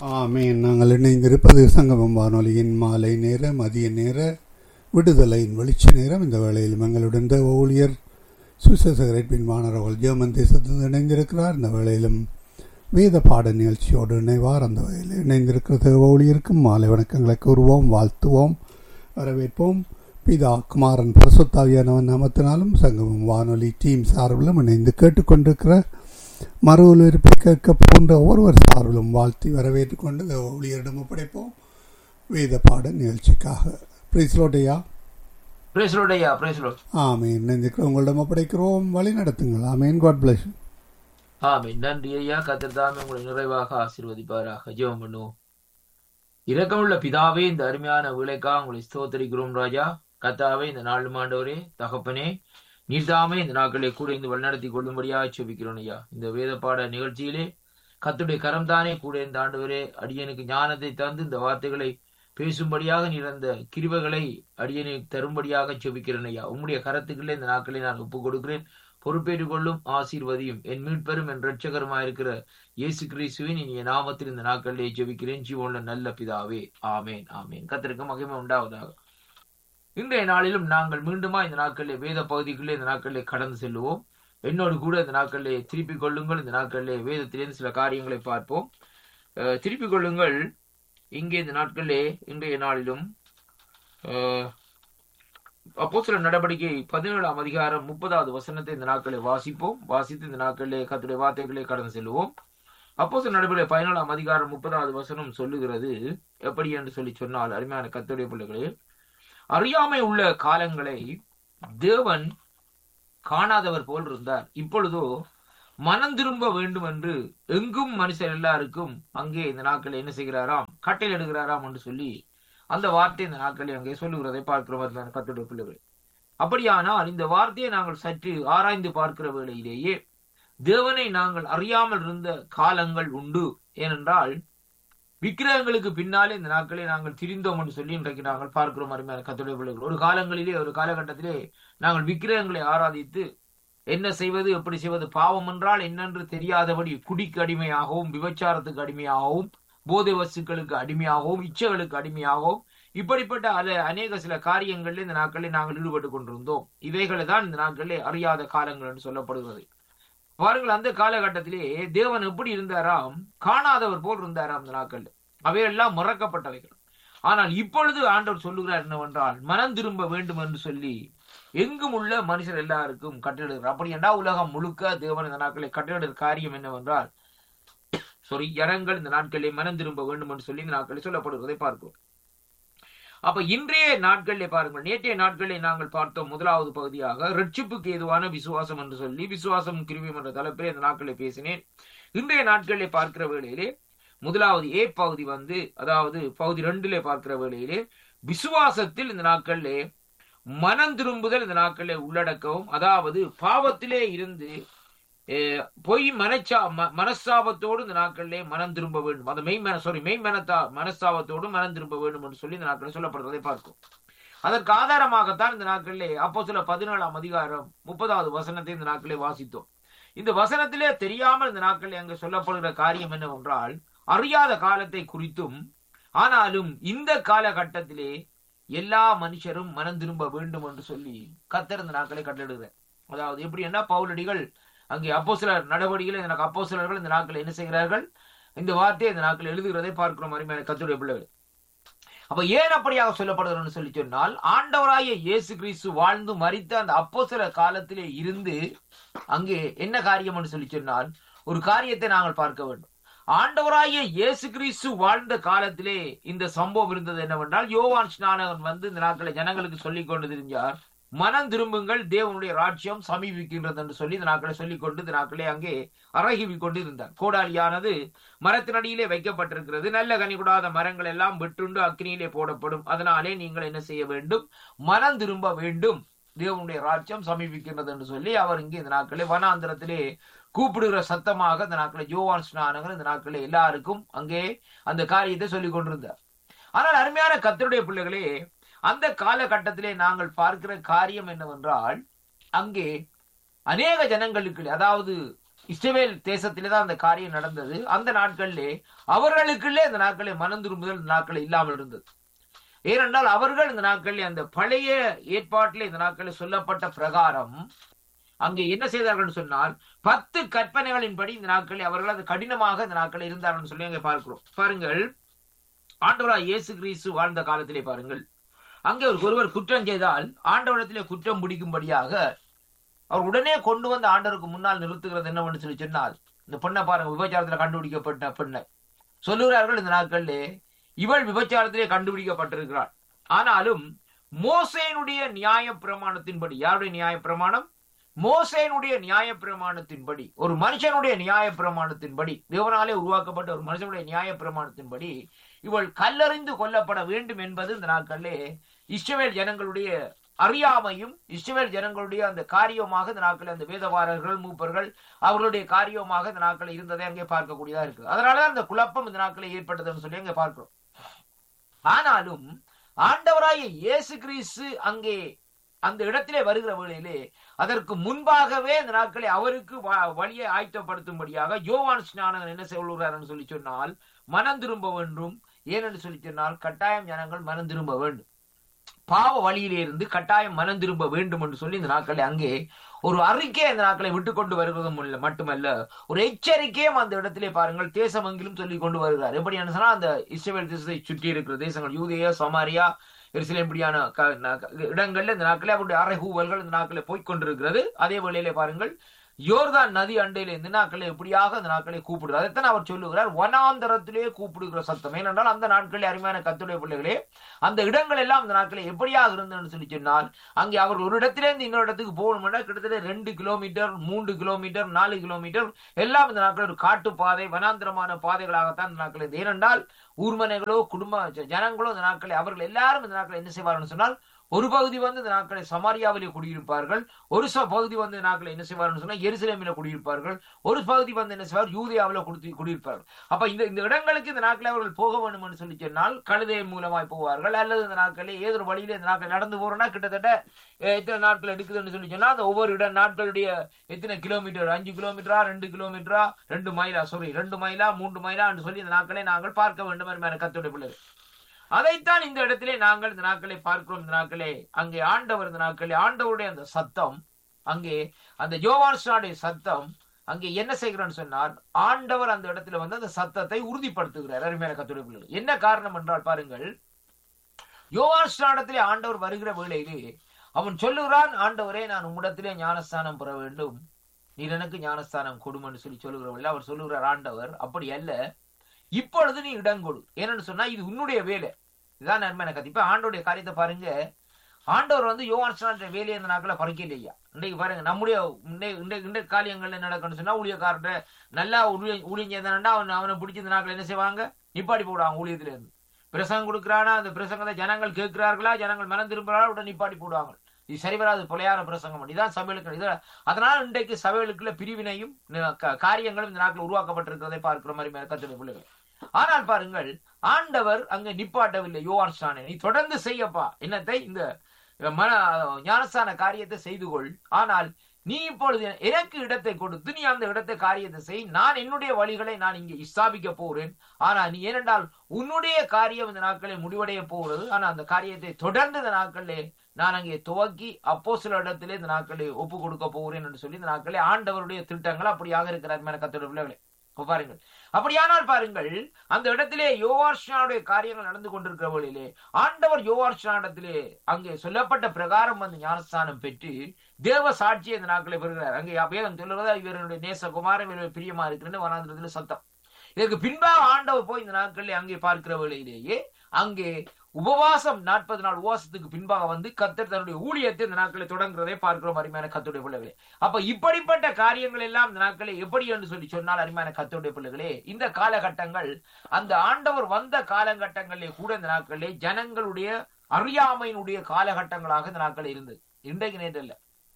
ஆமீன் நாங்கள் இணைந்திருப்பது சங்கமம் வானொலியின் மாலை நேர மதிய நேர விடுதலையின் வெளிச்ச நேரம் இந்த வேளையில் எங்களுடன் தேவ ஊழியர் சுவிசேஷகரை பின்வானர் அவர்கள் ஜெர்மன் தேசத்தில் இணைந்திருக்கிறார் இந்த வேளையிலும் வேத பாட நிகழ்ச்சியோடு இணைவார் அந்த வகையில் இணைந்திருக்கிற தேவ ஊழியருக்கும் மாலை வணக்கங்களை கூறுவோம் வாழ்த்துவோம் வரவேற்போம் பிதா குமாரன் பரசுத்தாவியானவன் நாமத்தினாலும் சங்கமம் வானொலி டீம் சார்பிலும் இணைந்து கேட்டுக்கொண்டிருக்கிற மறு ஒலிபரப்பை கேட்க போன்ற ஒருவர் சார்பிலும் வாழ்த்தி வரவேற்றுக் கொண்டு இந்த ஊழியரிடம் ஒப்படைப்போம் வேத பாட நிகழ்ச்சிக்காக பிரிஸ்லோட்டையா பிரேசலோடையா பிரேசலோட் ஆமீன் இணைந்திருக்கிற உங்களிடம் ஒப்படைக்கிறோம் வழி நடத்துங்கள் ஆமீன் காட் பிளஸ் ஆமென் நன்றி ஐயா கத்தர் தாமே உங்களை நிறைவாக ஆசீர்வதிப்பாராக ஜெபம் பண்ணுவோம் இரக்கமுள்ள பிதாவே இந்த அருமையான வேலைக்காக உங்களை ஸ்தோத்தரிக்கிறோம் ராஜா கத்தாவே இந்த நாலு மாண்டவரே தகப்பனே நீர்தாமே இந்த நாட்களை கூட இந்த வழிநடத்தி கொள்ளும்படியாக செபிக்கிறோம் ஐயா இந்த வேத பாட நிகழ்ச்சியிலே கத்துடைய கரம் தானே கூட இந்த ஆண்டவரே அடியனுக்கு ஞானத்தை தந்து இந்த வார்த்தைகளை பேசும்படியாக நீர் அந்த கிருபைகளை அடியனுக்கு தரும்படியாக செபிக்கிறேன் ஐயா உம்முடைய கரத்துக்குள்ளே இந்த நாட்களை நான் ஒப்புக் கொடுக்கிறேன் பொறுப்பேற்றுக் கொள்ளும் ஆசீர்வதியும் என் மீட்பெரும் என் இரட்சகருமாயிருக்கிற இயேசு கிறிஸ்துவின் இனிய நாமத்தில் இந்த நாட்களிலே ஜெபிக்கிறேன் ஜீவனுள்ள நல்ல பிதாவே ஆமேன் ஆமேன் கத்திற்கு மகிமை உண்டாவதாக இன்றைய நாளிலும் நாங்கள் மீண்டுமா இந்த நாட்களிலே வேத பகுதிக்குள்ளே இந்த நாட்களிலே கடந்து செல்லுவோம் என்னோடு கூட இந்த நாட்களிலே திருப்பிக் கொள்ளுங்கள் இந்த நாட்களிலே வேதத்திலிருந்து சில காரியங்களை பார்ப்போம் அஹ், திருப்பிக் கொள்ளுங்கள் இங்கே இந்த நாட்களிலே இன்றைய நாளிலும் அஹ், அப்போஸ்தல நடவடிக்கை பதினேழாம் அதிகாரம் முப்பதாவது வசனத்தை இந்த நாட்களை வாசிப்போம் வாசித்து இந்த நாட்களிலே கத்துடைய வார்த்தைகளை கடந்து செல்வோம் அப்போஸ்தல நடவடிக்கை பதினேழாம் அதிகாரம் முப்பதாவது வசனம் சொல்லுகிறது எப்படி என்று சொல்லி சொன்னால் அருமையான கத்துடைய பிள்ளைகளே அறியாமை உள்ள காலங்களை தேவன் காணாதவர் போல் இருந்தார் இப்பொழுதோ மனம் திரும்ப வேண்டும் என்று எங்கும் மனுஷர் எல்லாருக்கும் அங்கே இந்த நாட்களை என்ன செய்கிறாராம் கட்டளை எடுக்கிறாராம் என்று சொல்லி அந்த வார்த்தை இந்த நாட்களில் அங்கே சொல்லுகிறதை பார்க்கிறோம் அருமையான கத்துடைய பிள்ளைகள் அப்படியானால் இந்த வார்த்தையை நாங்கள் சற்று ஆராய்ந்து பார்க்கிற வேளையிலேயே தேவனை நாங்கள் அறியாமல் இருந்த காலங்கள் உண்டு ஏனென்றால் விக்கிரகங்களுக்கு பின்னாலே இந்த நாட்களை நாங்கள் திரிந்தோம் என்று சொல்லி இன்றைக்கு நாங்கள் பார்க்கிறோம் அருமையான கத்துடைய பிள்ளைகள் ஒரு காலங்களிலே ஒரு காலகட்டத்திலே நாங்கள் விக்கிரகங்களை ஆராதித்து என்ன செய்வது எப்படி செய்வது பாவம் என்றால் என்னென்று தெரியாதபடி குடிக்கு அடிமையாகவும் விபச்சாரத்துக்கு அடிமையாகவும் போதை வஸ்துக்களுக்கு அடிமையாகவும் இச்சைகளுக்கு அடிமையாகவும் இப்படிப்பட்ட அல அநேக சில காரியங்களில் இந்த நாட்களில் நாங்கள் ஈடுபட்டு கொண்டிருந்தோம் இவைகளை தான் இந்த நாட்களிலே அறியாத காலங்கள் என்று சொல்லப்படுகிறது பாருங்கள் அந்த காலகட்டத்திலே தேவன் எப்படி இருந்தாராம் காணாதவர் போல் இருந்தாராம் அந்த நாட்கள் அவையெல்லாம் மறக்கப்பட்டவைகள் ஆனால் இப்பொழுது ஆண்டவர் சொல்லுகிறார் என்னவென்றால் மனம் திரும்ப வேண்டும் என்று சொல்லி எங்கும் உள்ள மனுஷர் எல்லாருக்கும் கட்டளிடுகிறார் அப்படி என்றால் உலகம் முழுக்க தேவன் இந்த நாட்களை கட்டளிடுற காரியம் என்னவென்றால் சாரி ஜனங்கள் இந்த நாட்களிலே மனம் திரும்ப வேண்டும் என்று சொல்லி இந்த நாட்களில் சொல்லப்படுவதை பார்க்கிறோம் அப்ப இன்றைய நாட்களிலே பாருங்கள் நேற்றைய நாட்களிலே நாங்கள் பார்த்தோம் முதலாவது பகுதியாக ரட்சிப்புக்கு ஏதுவான விசுவாசம் என்று சொல்லி விசுவாசம் கிருவியம் என்ற தலைப்பிலே இந்த நாட்களில் பேசினேன் இன்றைய நாட்களிலே பார்க்கிற வேளையிலே முதலாவது ஏ பகுதி வந்து அதாவது பகுதி ரெண்டிலே பார்க்கிற வேளையிலே விசுவாசத்தில் இந்த நாட்களிலே மனம் திரும்புதல் இந்த நாட்களிலே உள்ளடக்கவும் அதாவது பாவத்திலே இருந்து அஹ், பொய் மனச்சா ம- மனஸ்தாபத்தோடு இந்த நாட்களிலே மனம் திரும்ப வேண்டும் அந்த மெய் மன சாரி மெய் மனத்தா மனஸ்தாபத்தோடு மனம் திரும்ப வேண்டும் என்று சொல்லி இந்த நாட்களில் சொல்லப்படுறதை பார்க்கும் அதற்கு ஆதாரமாகத்தான் இந்த நாட்களிலே அப்போ சில பதினேழாம் அதிகாரம் முப்பதாவது வசனத்தை இந்த நாட்களிலே வாசித்தோம் இந்த வசனத்திலே தெரியாமல் இந்த நாட்களில் அங்கு சொல்லப்படுகிற காரியம் என்னவென்றால் அறியாத காலத்தை குறித்தும் ஆனாலும் இந்த காலகட்டத்திலே எல்லா மனுஷரும் மனம் திரும்ப வேண்டும் என்று சொல்லி கத்தர் இந்த நாட்களை கட்டளிடுகிறார் அதாவது எப்படி என்ன பவுலடிகள் அங்கே அப்போ சிலர் நடவடிக்கைகள் எனக்கு அப்போ சிலர்கள் இந்த நாட்கள் என்ன செய்கிறார்கள் இந்த வார்த்தையை இந்த நாட்கள் எழுதுகிறதை பார்க்கிறோம் அருமையான கத்துடைய பிள்ளைகள் அப்ப ஏன் அப்படியாக சொல்லப்படுகிறன்னு சொல்லி சொன்னால் ஆண்டவராய இயேசு கிறிஸ்து வாழ்ந்து மரித்த அந்த அப்போ காலத்திலே இருந்து அங்கே என்ன காரியம் என்று சொல்லி சொன்னால் ஒரு காரியத்தை நாங்கள் பார்க்க வேண்டும் ஆண்டவராகிய இயேசு கிறிஸ்து வாழ்ந்த காலத்திலே இந்த சம்பவம் இருந்தது என்னவென்றால் யோவான் ஸ்நானகன் வந்து இந்த நாட்களை ஜனங்களுக்கு சொல்லிக் கொண்டு தெரிஞ்சார் மனம் திரும்புங்கள் தேவனுடைய ராஜ்யம் சமீபிக்கின்றது என்று சொல்லி இந்த நாட்களை சொல்லிக் கொண்டு இந்த நாட்களை அங்கே அரகிவி கொண்டு இருந்தார் கோடாலியானது மரத்தினடியிலே வைக்கப்பட்டிருக்கிறது நல்ல கனி கூடாத மரங்கள் எல்லாம் வெட்டுண்டு அக்னியிலே போடப்படும் அதனாலே நீங்கள் என்ன செய்ய வேண்டும் மனம் திரும்ப வேண்டும் தேவனுடைய ராஜ்யம் சமீபிக்கின்றது என்று சொல்லி அவர் இங்கே இந்த நாட்களே வனாந்திரத்திலே கூப்பிடுகிற சத்தமாக இந்த நாட்களை ஜோவான் ஸ்நானகர் இந்த நாட்களே எல்லாருக்கும் அங்கே அந்த காரியத்தை சொல்லிக் கொண்டிருந்தார் ஆனால் அருமையான கத்தருடைய பிள்ளைகளே அந்த காலகட்டத்திலே நாங்கள் பார்க்கிற காரியம் என்னவென்றால் அங்கே அநேக ஜனங்களுக்கு அதாவது இஸ்ரேல் தேசத்திலே தான் அந்த காரியம் நடந்தது அந்த நாட்களிலே அவர்களுக்குள்ளே இந்த நாட்களில் மனம் திரும்புதல் இந்த நாட்களில் இல்லாமல் இருந்தது ஏனென்றால் அவர்கள் இந்த நாட்களில் அந்த பழைய ஏற்பாட்டிலே இந்த நாட்களில் சொல்லப்பட்ட பிரகாரம் அங்கே என்ன செய்தார்கள் சொன்னால் பத்து கற்பனைகளின்படி இந்த நாட்களில் அவர்கள் அது கடினமாக இந்த நாட்களில் இருந்தார்கள் சொல்லி அங்கே பார்க்கிறோம் பாருங்கள் ஆண்டவராய் இயேசு கிறிஸ்து வாழ்ந்த காலத்திலே பாருங்கள் அங்கே ஒரு ஒருவர் குற்றம் செய்தால் ஆண்டவரிடத்திலே குற்றம் பிடிக்கும்படியாக அவர் உடனே கொண்டு வந்து ஆண்டவருக்கு முன்னால் நிறுத்துகிறது என்னவென்று சொல்லி சொன்னால் இந்த பெண்ணை பாருங்க விபச்சாரத்துல கண்டுபிடிக்கப்பட்ட பெண்ணை சொல்லுகிறார்கள் இந்த நாட்களிலே இவள் விபச்சாரத்திலே கண்டுபிடிக்கப்பட்டிருக்கிறாள் ஆனாலும் மோசேனுடைய நியாய பிரமாணத்தின்படி யாருடைய நியாய பிரமாணம் மோசேனுடைய நியாய பிரமாணத்தின்படி ஒரு மனுஷனுடைய நியாய பிரமாணத்தின்படி தேவனாலே உருவாக்கப்பட்ட ஒரு மனுஷனுடைய நியாய பிரமாணத்தின்படி இவள் கல்லறிந்து கொல்லப்பட வேண்டும் என்பது இந்த நாட்களிலே இஸ்ரவேல் ஜனங்களுடைய அறியாமையும் இஸ்ரவேல் ஜனங்களுடைய அந்த காரியமாக இந்த நாட்களில் அந்த வேதவாரர்கள் மூப்பர்கள் அவர்களுடைய காரியமாக இந்த நாட்களில் இருந்ததை அங்கே பார்க்கக்கூடியதா இருக்கு அதனாலதான் அந்த குழப்பம் இந்த நாட்களில் ஏற்பட்டதுன்னு சொல்லி அங்கே பார்க்கிறோம் ஆனாலும் ஆண்டவராய இயேசு கிறிஸ்து அங்கே அந்த இடத்திலே வருகிற வேளையிலே அதற்கு முன்பாகவே இந்த நாட்களை அவருக்கு வழியை ஆயத்தப்படுத்தும்படியாக யோவான் ஸ்நானகன் என்ன சொல்லுகிறார் சொல்லி சொன்னால் மனம் திரும்ப வேண்டும் ஏனென்று சொல்லி சொன்னால் கட்டாயம் ஜனங்கள் மனம் திரும்ப வேண்டும் பாவ வழியிலே இருந்து கட்டாயம் மனம் திரும்ப வேண்டும் என்று சொல்லி இந்த நாட்களை அங்கே ஒரு அறிக்கை அந்த நாட்களை விட்டு கொண்டு வருவதும் மட்டுமல்ல ஒரு எச்சரிக்கையும் அந்த இடத்திலே பாருங்கள் தேசமெங்கிலும் சொல்லி கொண்டு வருகிறார் எப்படி சொன்னா அந்த இஸ்ரேல் தேசத்தை சுற்றி இருக்கிற தேசங்கள் யூதேயா சமாரியா எருசலேம் இப்படியான இடங்கள்ல இந்த நாட்களே அவருடைய அறைகூவல்கள் இந்த நாட்களே போய்கொண்டிருக்கிறது அதே வேளையிலே பாருங்கள் யோர்தான் நதி அண்டையில இந்த நாட்களை எப்படியாக அந்த நாட்களை கூப்பிடுறது அதைத்தான் அவர் சொல்லுகிறார் வனாந்தரத்திலே கூப்பிடுகிற சத்தம் ஏனென்றால் அந்த நாட்களில் அருமையான கத்துடைய பிள்ளைகளே அந்த இடங்கள் எல்லாம் அந்த நாட்களை எப்படியாக இருந்ததுன்னு சொல்லி சொன்னால் அங்கே அவர் ஒரு இடத்திலிருந்து இன்னொரு இடத்துக்கு போகணும்னா கிட்டத்தட்ட ரெண்டு கிலோமீட்டர் மூன்று கிலோமீட்டர் நாலு கிலோமீட்டர் எல்லாம் இந்த நாட்கள் ஒரு காட்டு பாதை வனாந்திரமான பாதைகளாகத்தான் இந்த நாட்கள் இருந்தது ஏனென்றால் ஊர்மனைகளோ குடும்ப ஜனங்களோ இந்த நாட்களை அவர்கள் எல்லாரும் இந்த நாட்களை என்ன செய்வார்கள் சொன்னால் ஒரு பகுதி வந்து இந்த நாட்களை சமாரியாவிலே குடியிருப்பார்கள் ஒரு பகுதி வந்து இந்த நாட்களை என்ன செய்வார்கள் சொன்னா எருசலேமில குடியிருப்பார்கள் ஒரு பகுதி வந்து என்ன செய்வார் யூதியாவில் குடி குடியிருப்பார்கள் அப்ப இந்த இந்த இடங்களுக்கு இந்த நாட்களை அவர்கள் போக வேண்டும் என்று சொல்லி சொன்னால் கழுதை மூலமாய் போவார்கள் அல்லது இந்த நாட்களில் ஏதோ ஒரு வழியில இந்த நாட்கள் நடந்து போறோம்னா கிட்டத்தட்ட எத்தனை நாட்கள் எடுக்குதுன்னு சொல்லி சொன்னா அந்த ஒவ்வொரு இட நாட்களுடைய எத்தனை கிலோமீட்டர் அஞ்சு கிலோமீட்டரா ரெண்டு கிலோமீட்டரா ரெண்டு மைலா சாரி ரெண்டு மைலா மூன்று மைலா என்று சொல்லி இந்த நாட்களை நாங்கள் பார்க்க வேண்டும் என்று கத்துடைய பிள்ளைகள் அதைத்தான் இந்த இடத்திலே நாங்கள் இந்த நாட்களை பார்க்கிறோம் இந்த நாட்களே அங்கே ஆண்டவர் இந்த நாட்களே ஆண்டவருடைய அந்த சத்தம் அங்கே அந்த யோவான்ஸ்டாடைய சத்தம் அங்கே என்ன செய்கிறான்னு சொன்னால் ஆண்டவர் அந்த இடத்துல வந்து அந்த சத்தத்தை உறுதிப்படுத்துகிறார் அருமையான கத்துடைய பிள்ளைகள் என்ன காரணம் என்றால் பாருங்கள் யோவான்ஸ்டானத்திலே ஆண்டவர் வருகிற வேளையிலே அவன் சொல்லுகிறான் ஆண்டவரே நான் உம்மிடத்திலே ஞானஸ்தானம் பெற வேண்டும் நீர் எனக்கு ஞானஸ்தானம் கொடுமென்னு சொல்லி சொல்லுகிறவர்கள் அவர் சொல்லுகிறார் ஆண்டவர் அப்படி அல்ல இப்பொழுது நீ இடம் கொடு ஏன்னு சொன்னா இது உன்னுடைய வேலை இதுதான் நன்மை எனக்கு இப்ப ஆண்டோடைய காரியத்தை பாருங்க ஆண்டவர் வந்து யோவான்ஸ்டான வேலையை இந்த நாட்களை பறிக்கலையா இன்றைக்கு பாருங்க நம்முடைய இன்றைய காரியங்கள்ல நடக்கணும்னு சொன்னா ஊழியக்காரர்கிட்ட நல்லா ஊழிய ஊழியதானண்டா அவன் அவனை பிடிச்ச இந்த நாட்கள் என்ன செய்வாங்க நிப்பாடி போடுவாங்க ஊழியத்துல இருந்து பிரசங்கம் கொடுக்குறானா அந்த பிரசங்கத்தை ஜனங்கள் கேட்கிறார்களா ஜனங்கள் மனம் திரும்புறாங்களா உடனே நிப்பாடி போடுவாங்க இது சரி வராது பிழையான பிரசங்கம் இதுதான் சபைகளுக்கு இது அதனால இன்றைக்கு சபைகளுக்குள்ள பிரிவினையும் காரியங்களும் இந்த நாட்டில் உருவாக்கப்பட்டிருக்கிறதை பார்க்கிற மாதிரி கத்துடைய பிள்ளைகள் ஆனால் பாருங்கள் ஆண்டவர் அங்க நிப்பாட்டவில்லை யோவான் ஸ்டானே நீ தொடர்ந்து செய்யப்பா என்னத்தை இந்த மன ஞானஸ்தான காரியத்தை செய்து கொள் ஆனால் நீ இப்பொழுது எனக்கு இடத்தை கொடுத்து நீ அந்த இடத்தை காரியத்தை செய் நான் என்னுடைய வழிகளை நான் இங்கே ஸ்தாபிக்க போகிறேன் ஆனா நீ ஏனென்றால் உன்னுடைய காரியம் இந்த நாட்களே முடிவடைய போகிறது ஆனா அந்த காரியத்தை தொடர்ந்து இந்த நாட்களே நான் அங்கே துவக்கி அப்போ சில இடத்திலே இந்த நாட்களை ஒப்பு கொடுக்க போகிறேன் என்று சொல்லி இந்த நாட்களே ஆண்டவருடைய திட்டங்கள் அப்படியாக இருக்கிறார் மேல கத்தோட பிள்ளைகளே பாருங்கள் அப்படியானால் பாருங்கள் அந்த இடத்திலே யோவார்ஷனுடைய காரியங்கள் நடந்து கொண்டிருக்கிற வழியிலே ஆண்டவர் யோவார்ஷனிடத்திலே அங்கே சொல்லப்பட்ட பிரகாரம் வந்து ஞானஸ்தானம் பெற்று தேவ சாட்சியை இந்த நாட்களை பெறுகிறார் அங்கே வேதம் சொல்லுவதா இவருடைய நேசகுமாரம் இவர் பிரியமா இருக்கிறன்னு வனாந்திரத்துல சத்தம் இதற்கு பின்பாக ஆண்டவர் போய் இந்த நாட்களில் அங்கே பார்க்கிற வேளையிலேயே அங்கே உபவாசம் நாற்பது நாள் உபவாசத்துக்கு பின்பாக வந்து கத்தர் தன்னுடைய ஊழியத்தை இந்த நாட்களை தொடங்குறதை பார்க்கிறோம் அருமையான கத்துடைய பிள்ளைகளே அப்ப இப்படிப்பட்ட காரியங்கள் எல்லாம் இந்த நாட்களை எப்படி என்று சொல்லி சொன்னால் அருமையான கத்துடைய பிள்ளைகளே இந்த காலகட்டங்கள் அந்த ஆண்டவர் வந்த காலகட்டங்களிலே கூட இந்த நாட்களிலே ஜனங்களுடைய அறியாமையினுடைய காலகட்டங்களாக இந்த நாட்கள் இருந்தது இன்றைக்கு நேரில்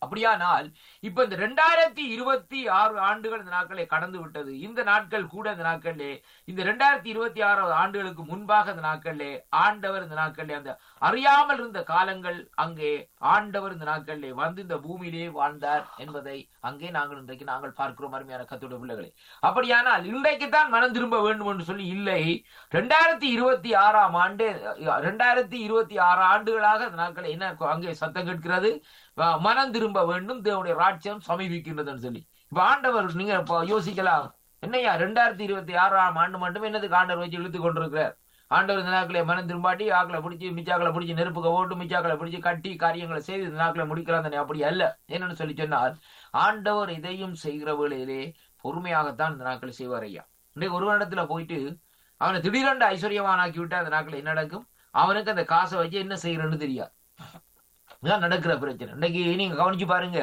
அப்படியானால் இப்ப இந்த ரெண்டாயிரத்தி இருபத்தி ஆறு ஆண்டுகள் இந்த நாட்களை கடந்து விட்டது இந்த நாட்கள் கூட இந்த நாட்களிலே இந்த ரெண்டாயிரத்தி இருபத்தி ஆறாவது ஆண்டுகளுக்கு முன்பாக இந்த நாட்களிலே ஆண்டவர் இந்த நாட்களிலே அந்த அறியாமல் இருந்த காலங்கள் அங்கே ஆண்டவர் இந்த நாட்களிலே வந்து இந்த பூமியிலே வாழ்ந்தார் என்பதை அங்கே நாங்கள் இன்றைக்கு நாங்கள் பார்க்கிறோம் அருமையான கத்தோட பிள்ளைகளை அப்படியானால் இன்றைக்கு தான் மனம் திரும்ப வேண்டும் என்று சொல்லி இல்லை ரெண்டாயிரத்தி இருபத்தி ஆறாம் ஆண்டு ரெண்டாயிரத்தி இருபத்தி ஆறு ஆண்டுகளாக இந்த நாட்கள் என்ன அங்கே சத்தம் கேட்கிறது வ- மனம் திரும்ப வேண்டும் தேவனுடைய ராஜ்யம் சமீபிக்கின்றதுன்னு சொல்லி இப்ப ஆண்டவர் நீங்க இப்ப யோசிக்கலாம் என்னய்யா ரெண்டாயிரத்தி இருபத்தி ஆறாம் ஆண்டு மட்டும் என்னதுக்கு ஆண்டவர் வச்சு இழுத்து கொண்டிருக்கிறார் ஆண்டவர் இந்த நாட்களை மனம் திரும்பாட்டி ஆக்களை பிடிச்சி மிச்சாக்களை பிடிச்சி நெருப்புக்கு ஓட்டு மிச்சாக்களை பிடிச்சி கட்டி காரியங்களை செய்து இந்த நாட்களை முடிக்கிறான் தானே அப்படி அல்ல என்னன்னு சொல்லி சொன்னால் ஆண்டவர் இதையும் செய்கிற வேளையிலே பொறுமையாகத்தான் இந்த நாட்களை செய்வார் ஐயா இன்றைக்கு ஒரு இடத்துல போயிட்டு அவனை திடீரென்று ஐஸ்வர்யவானாக்கி விட்டா அந்த நாட்கள் என்ன நடக்கும் அவனுக்கு அந்த காசை வச்சு என்ன செய்யறன்னு தெரியாது இதான் நடக்கிற பிரச்சனை இன்னைக்கு நீங்க கவனிச்சு பாருங்க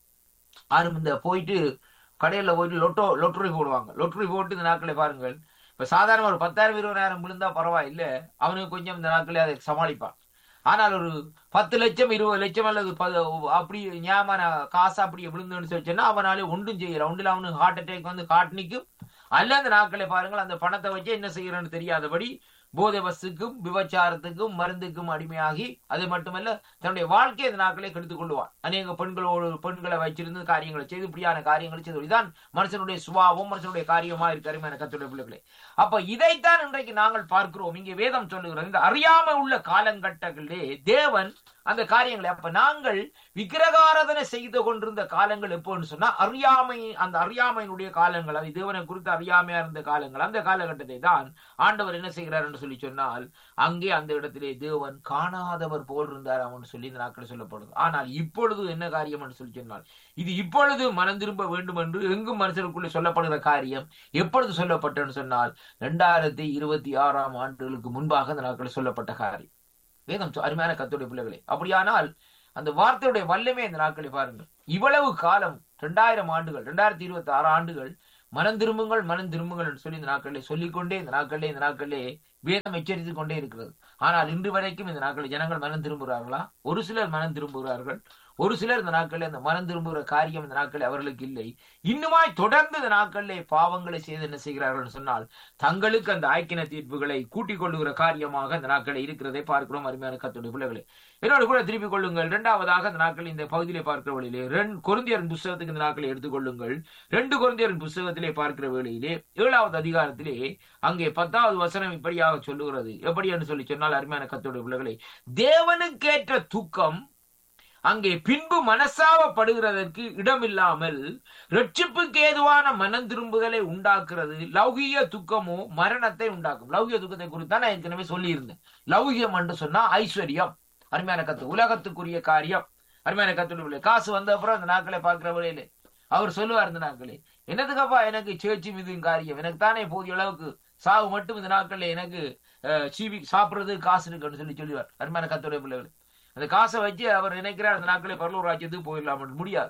யாரும் இந்த போயிட்டு கடையில போயிட்டு லொட்டோ லொட்டரி போடுவாங்க லொட்டரி போட்டு இந்த நாட்களை பாருங்கள் இப்ப சாதாரண ஒரு பத்தாயிரம் இருபதாயிரம் விழுந்தா பரவாயில்ல அவனுக்கு கொஞ்சம் இந்த நாட்களே அதை சமாளிப்பான் ஆனால் ஒரு பத்து லட்சம் இருபது லட்சம் அல்லது பது அப்படி ஞாபக காசு அப்படி விழுந்துன்னு சொல்லி சொன்னா அவனால ஒன்றும் செய்யல ஒன்றில் அவனுக்கு ஹார்ட் அட்டாக் வந்து ஹார்ட் நிற்கும் அல்ல அந்த நாட்களை பாருங்கள் அந்த பணத்தை வச்சு என்ன செய்யறன்னு தெரியாதபடி போதை வசுக்கும் விபச்சாரத்துக்கும் மருந்துக்கும் அடிமையாகி அது மட்டுமல்ல தன்னுடைய வாழ்க்கையை அந்த நாட்களை கெடுத்துக் கொள்வான் அநேக பெண்களோடு பெண்களை வச்சிருந்து காரியங்களை செய்து இப்படியான காரியங்களை செய்து இதுதான் மனுஷனுடைய சுபாவம் மனுஷனுடைய காரியமா இருக்கிற என கத்துடைய பிள்ளைகளே அப்ப இதைத்தான் இன்றைக்கு நாங்கள் பார்க்கிறோம் இங்கே வேதம் சொல்லுகிறோம் இந்த அறியாமை உள்ள காலங்கட்டங்களிலே தேவன் அந்த காரியங்களை அப்ப நாங்கள் விக்கிரகாராதனை செய்து கொண்டிருந்த காலங்கள் எப்போன்னு சொன்னா அறியாமை அந்த அறியாமையினுடைய காலங்கள் அது தேவனை குறித்து அறியாமையா இருந்த காலங்கள் அந்த காலகட்டத்தை தான் ஆண்டவர் என்ன செய்கிறார் என்று சொல்லி சொன்னால் அங்கே அந்த இடத்திலே தேவன் காணாதவர் போல் இருந்தார் அவன் சொல்லி இந்த நாட்கள் சொல்லப்படுது ஆனால் இப்பொழுது என்ன காரியம் என்று சொல்லி சொன்னால் இது இப்பொழுது மனம் திரும்ப வேண்டும் என்று எங்கும் மனுஷருக்குள்ளே சொல்லப்படுகிற காரியம் எப்பொழுது சொல்லப்பட்டன்னு சொன்னால் இரண்டாயிரத்தி இருபத்தி ஆறாம் ஆண்டுகளுக்கு முன்பாக அந்த நாட்கள் சொல்லப்பட்ட காரியம் வேதம் சொ- அருமையான கத்துடைய பிள்ளைகளே அப்படியானால் அந்த வார்த்தையுடைய வல்லமே இந்த நாட்களை பாருங்கள் இவ்வளவு காலம் ரெண்டாயிரம் ஆண்டுகள் ரெண்டாயிரத்தி இருபத்தி ஆறு ஆண்டுகள் மனம் திரும்புங்கள் மனம் திரும்புங்கள் என்று சொல்லி இந்த நாட்களிலே சொல்லிக்கொண்டே இந்த நாட்களிலே இந்த நாட்களிலே வேதம் எச்சரித்துக் கொண்டே இருக்கிறது ஆனால் இன்று வரைக்கும் இந்த நாட்களில் ஜனங்கள் மனம் திரும்புகிறார்களா ஒரு சிலர் மனம் திரும்புகிறார்கள் ஒரு சிலர் இந்த நாட்களில் அந்த மனம் திரும்புகிற காரியம் இந்த நாட்களில் அவர்களுக்கு இல்லை இன்னுமாய் தொடர்ந்து இந்த நாட்களிலே பாவங்களை செய்து என்ன செய்கிறார்கள் என்று சொன்னால் தங்களுக்கு அந்த ஆய்க்கின தீர்ப்புகளை கூட்டிக் கொள்ளுகிற காரியமாக இந்த நாட்களில் இருக்கிறதை பார்க்கிறோம் அருமையான கத்துடைய பிள்ளைகளே என்னோட கூட திருப்பிக் கொள்ளுங்கள் இரண்டாவதாக இந்த நாட்கள் இந்த பகுதியிலே பார்க்கிற வழியிலே ரெண்டு கொருந்தியரின் புஸ்தகத்துக்கு இந்த நாட்களை எடுத்துக்கொள்ளுங்கள் ரெண்டு கொருந்தியரின் புஸ்தகத்திலே பார்க்கிற வேளையிலே ஏழாவது அதிகாரத்திலே அங்கே பத்தாவது வசனம் இப்படியாக சொல்லுகிறது எப்படி என்று சொல்லி சொன்னால் அருமையான கத்துடைய பிள்ளைகளே தேவனுக்கேற்ற துக்கம் அங்கே பின்பு மனசாவப்படுகிறதற்கு இடமில்லாமல் ரட்சிப்புக்கு ஏதுவான மனம் திரும்புதலை உண்டாக்குறது லௌகிய துக்கமோ மரணத்தை உண்டாக்கும் லௌகிய துக்கத்தை குறித்து நான் ஏற்கனவே சொல்லியிருந்தேன் லௌகியம் என்று சொன்னா ஐஸ்வர்யம் அருமையான கத்து உலகத்துக்குரிய காரியம் அருமையான கத்து காசு வந்த அப்புறம் அந்த நாட்களை பார்க்கிற வழியிலே அவர் சொல்லுவார் இந்த நாட்களே என்னதுக்கப்பா எனக்கு சேச்சி மீதும் காரியம் எனக்கு தானே போதிய அளவுக்கு சாவு மட்டும் இந்த நாட்கள்ல எனக்கு அஹ், சீவி சாப்பிடுறது காசு இருக்குன்னு சொல்லி சொல்லுவார் அருமையான கத்துடைய பிள்ளைகள் அந்த காசை வச்சு அவர் நினைக்கிறார் அந்த நாட்களே பரலூர் ராஜ்யத்துக்கு போயிடலாம் முடியாது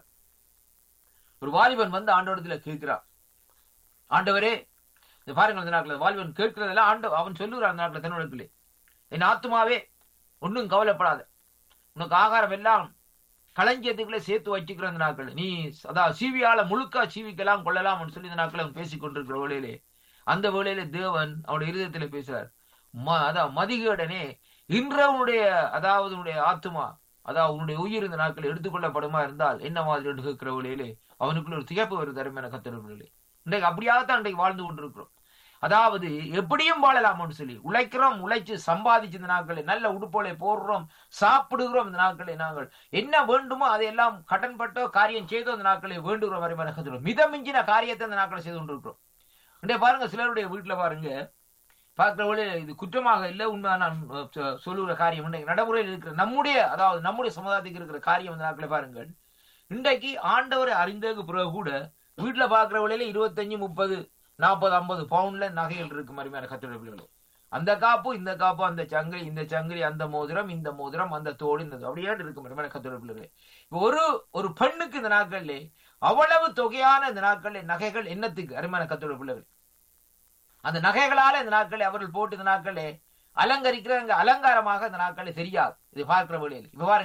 ஒரு வாலிபன் வந்து ஆண்டவரத்துல கேட்கிறார் ஆண்டவரே இந்த பாருங்கள் அந்த நாட்கள் வாலிபன் கேட்கிறதெல்லாம் ஆண்ட அவன் சொல்லுகிறான் அந்த நாட்கள் தன்னுடைய என் ஆத்துமாவே ஒன்றும் கவலைப்படாத உனக்கு ஆகாரம் எல்லாம் களஞ்சியத்துக்குள்ளே சேர்த்து வச்சுக்கிற அந்த நாட்கள் நீ அதான் சீவியால முழுக்கா சீவிக்கலாம் கொள்ளலாம் சொல்லி இந்த நாட்கள் அவன் பேசிக் கொண்டிருக்கிற வேளையிலே அந்த வேளையிலே தேவன் அவனுடைய இருதயத்திலே பேசுறார் ம- அதான் மதிகேடனே இன்றவனுடைய அதாவது உன்னுடைய ஆத்துமா அதாவது உன்னுடைய உயிர் இந்த நாட்கள் எடுத்துக்கொள்ளப்படுமா இருந்தால் என்ன மாதிரி என்று கேட்கிற வேளையிலே அவனுக்குள்ள ஒரு திகப்பு வருது அருமையான கத்திரர்களே இன்றைக்கு அப்படியாகத்தான் இன்றைக்கு வாழ்ந்து கொண்டிருக்கிறோம் அதாவது எப்படியும் வாழலாம்னு சொல்லி உழைக்கிறோம் உழைச்சு சம்பாதிச்சு இந்த நாட்களை நல்ல உடுப்போலை போடுறோம் சாப்பிடுகிறோம் இந்த நாட்களை நாங்கள் என்ன வேண்டுமோ அதையெல்லாம் கடன் பட்டோ காரியம் செய்தோ இந்த நாட்களை வேண்டுகிற மாதிரி கத்துறோம் மிதமிஞ்சின காரியத்தை இந்த நாட்களை செய்து கொண்டிருக்கிறோம் இன்றைய பாருங்க சிலருடைய வீட்டுல பாருங்க பார்க்கிறவங்களே இது குற்றமாக இல்லை உண்மை நான் அஹ், சொ- சொல்லுகிற காரியம் இன்றைக்கு நடைமுறையில் இருக்கிற நம்முடைய அதாவது நம்முடைய சமுதாயத்துக்கு இருக்கிற காரியம் இந்த நாட்களை பாருங்கள் இன்றைக்கு ஆண்டவரை அறிந்ததுக்கு பிறகு கூட வீட்டுல பார்க்கிற வழியில இருபத்தஞ்சு முப்பது நாற்பது ஐம்பது பவுண்ட்ல நகைகள் இருக்கு மாதிரியான கத்திர பிள்ளைகளும் அந்த காப்பு இந்த காப்பு அந்த சங்கிலி இந்த சங்கிலி அந்த மோதிரம் இந்த மோதிரம் அந்த தோடு இந்த தோடு. அப்படியே இருக்கு மாதிரியான கத்திர பிள்ளைகளே இப்ப ஒரு ஒரு பெண்ணுக்கு இந்த நாட்கள்ல அவ்வளவு தொகையான இந்த நாட்கள்ல நகைகள் என்னத்துக்கு அருமையான கத்தோட பிள்ளைகள் அந்த நகைகளால இந்த நாட்களை அவர்கள் போட்டு இந்த நாட்களே அலங்கரிக்கிறாங்க அலங்காரமாக இந்த நாட்களை தெரியாது இது பார்க்கிற வழியில் இப்ப பாருங்கள்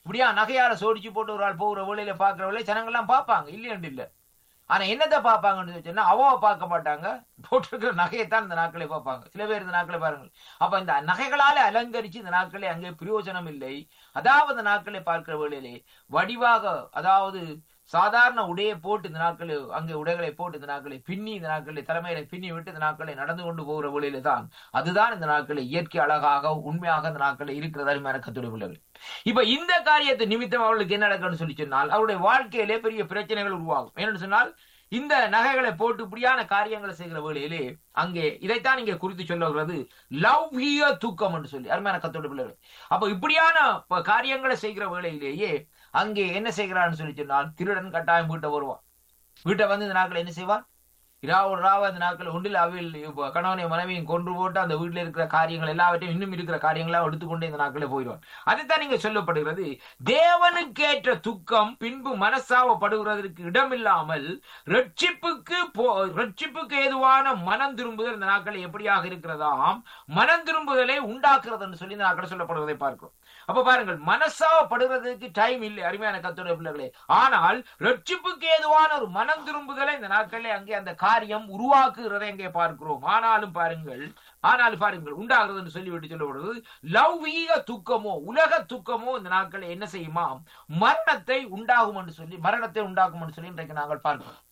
இப்படியா நகையால சோடிச்சு போட்டு ஒரு ஆள் போகிற வேலையில பாக்குற வேலையை ஜனங்கள்லாம் பார்ப்பாங்க இல்லையண்டு இல்ல ஆனா என்னத்தை பார்ப்பாங்கன்னு சொன்னா அவ பார்க்க மாட்டாங்க போட்டிருக்கிற நகையைத்தான் இந்த நாட்களை பார்ப்பாங்க சில பேர் இந்த நாட்களை பாருங்க அப்ப இந்த நகைகளால அலங்கரிச்சு இந்த நாட்களே அங்கே பிரயோஜனம் இல்லை அதாவது நாட்களை பார்க்கிற வேளையிலே வடிவாக அதாவது சாதாரண உடையை போட்டு இந்த நாட்களை அங்கே உடைகளை போட்டு இந்த நாட்களை பின்னி இந்த நாட்களை தலைமையில பின்னி விட்டு இந்த நாட்களை நடந்து கொண்டு போகிற வேளையில தான் அதுதான் இந்த நாட்களை இயற்கை அழகாக உண்மையாக இந்த நாட்களை இருக்கிற அருமையான கத்துடைய பிள்ளைகள் இப்ப இந்த காரியத்தை நிமித்தம் அவர்களுக்கு என்ன நடக்கும்னு சொல்லி சொன்னால் அவருடைய வாழ்க்கையிலே பெரிய பிரச்சனைகள் உருவாகும் என்னன்னு சொன்னால் இந்த நகைகளை போட்டு இப்படியான காரியங்களை செய்கிற வேளையிலே அங்கே இதைத்தான் இங்கே குறித்து சொல்லுகிறது லவ்விய தூக்கம் என்று சொல்லி அருமையான கத்தோட பிள்ளைகள் அப்ப இப்படியான ப- காரியங்களை செய்கிற வேளையிலேயே அங்கே என்ன செய்கிறான்னு சொல்லி சொன்னால் திருடன் கட்டாயம் வீட்டை வருவான் வீட்டை வந்து இந்த நாட்கள் என்ன செய்வான் இராவோடு ராவ அந்த நாட்கள் ஒன்றில் அவையில் இப்ப கணவனை மனைவியும் கொன்று போட்டு அந்த வீட்டில் இருக்கிற காரியங்கள் எல்லாவற்றையும் இன்னும் இருக்கிற காரியங்களா எடுத்துக்கொண்டு இந்த நாட்களே போயிடுவான் அதைத்தான் நீங்க சொல்லப்படுகிறது தேவனுக்கேற்ற துக்கம் பின்பு மனசாவப்படுகிறதற்கு இடமில்லாமல் ரட்சிப்புக்கு போ ரட்சிப்புக்கு ஏதுவான மனம் திரும்புதல் இந்த நாட்கள் எப்படியாக இருக்கிறதாம் மனம் திரும்புதலை உண்டாக்குறது என்று சொல்லி இந்த நாட்கள் சொல்லப்படுவதை பார்க்கிறோம் அப்ப பாருங்கள் மனசாவப்படுகிறதுக்கு டைம் இல்லை அருமையான கத்துடைய பிள்ளைகளே ஆனால் ரட்சிப்புக்கு ஏதுவான ஒரு மனம் திரும்புதலை இந்த நாட்களிலே அங்கே அந்த காரியம் உருவாக்குகிறதை அங்கே பார்க்கிறோம் ஆனாலும் பாருங்கள் ஆனாலும் பாருங்கள் உண்டாகிறது என்று சொல்லிவிட்டு சொல்லப்படுவது லௌகீக துக்கமோ உலக துக்கமோ இந்த நாட்களில் என்ன செய்யுமா மரணத்தை உண்டாகும் என்று சொல்லி மரணத்தை உண்டாக்கும் என்று சொல்லி இன்றைக்கு நாங்கள் பார்க்கிறோம்